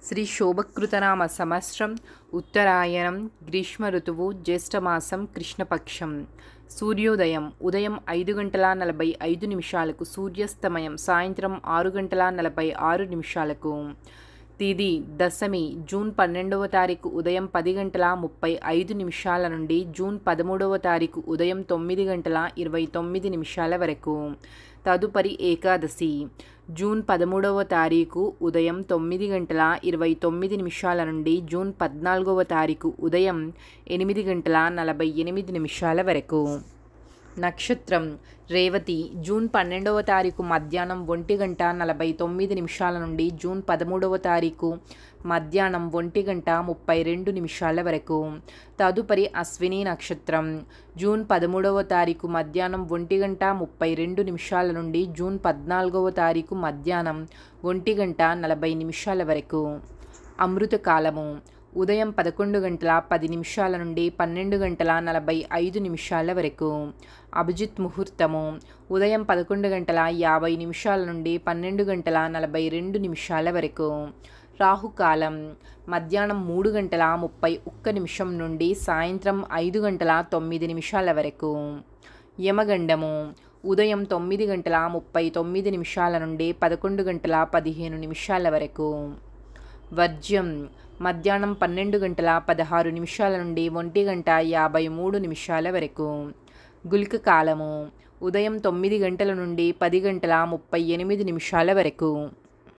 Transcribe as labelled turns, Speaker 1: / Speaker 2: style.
Speaker 1: శ్రీ శోభకృతనామ సంవత్సరం ఉత్తరాయణం గ్రీష్మ ఋతువు జ్యేష్ఠమాసం కృష్ణపక్షం సూర్యోదయం ఉదయం ఐదు గంటల నలభై ఐదు నిమిషాలకు సూర్యాస్తమయం సాయంత్రం ఆరు గంటల నలభై ఆరు నిమిషాలకు తిది దశమి జూన్ పన్నెండవ తారీఖు ఉదయం పది గంటల ముప్పై ఐదు నిమిషాల నుండి జూన్ పదమూడవ తారీఖు ఉదయం తొమ్మిది గంటల ఇరవై తొమ్మిది నిమిషాల వరకు తదుపరి ఏకాదశి జూన్ పదమూడవ తారీఖు ఉదయం తొమ్మిది గంటల ఇరవై తొమ్మిది నిమిషాల నుండి జూన్ పద్నాలుగవ తారీఖు ఉదయం ఎనిమిది గంటల నలభై ఎనిమిది నిమిషాల వరకు నక్షత్రం రేవతి జూన్ పన్నెండవ తారీఖు మధ్యాహ్నం ఒంటి గంట నలభై తొమ్మిది నిమిషాల నుండి జూన్ పదమూడవ తారీఖు మధ్యాహ్నం ఒంటి గంట ముప్పై రెండు నిమిషాల వరకు తదుపరి అశ్విని నక్షత్రం జూన్ పదమూడవ తారీఖు మధ్యాహ్నం ఒంటి గంట ముప్పై రెండు నిమిషాల నుండి జూన్ పద్నాలుగవ తారీఖు మధ్యాహ్నం ఒంటి గంట నలభై నిమిషాల వరకు అమృతకాలము ఉదయం పదకొండు గంటల పది నిమిషాల నుండి పన్నెండు గంటల నలభై ఐదు నిమిషాల వరకు అభిజిత్ ముహూర్తము ఉదయం పదకొండు గంటల యాభై నిమిషాల నుండి పన్నెండు గంటల నలభై రెండు నిమిషాల వరకు రాహుకాలం మధ్యాహ్నం మూడు గంటల ముప్పై ఒక్క నిమిషం నుండి సాయంత్రం ఐదు గంటల తొమ్మిది నిమిషాల వరకు యమగండము ఉదయం తొమ్మిది గంటల ముప్పై తొమ్మిది నిమిషాల నుండి పదకొండు గంటల పదిహేను నిమిషాల వరకు వర్జ్యం మధ్యాహ్నం పన్నెండు గంటల పదహారు నిమిషాల నుండి ఒంటి గంట యాభై మూడు నిమిషాల వరకు గుల్క కాలము ఉదయం తొమ్మిది గంటల నుండి పది గంటల ముప్పై ఎనిమిది నిమిషాల వరకు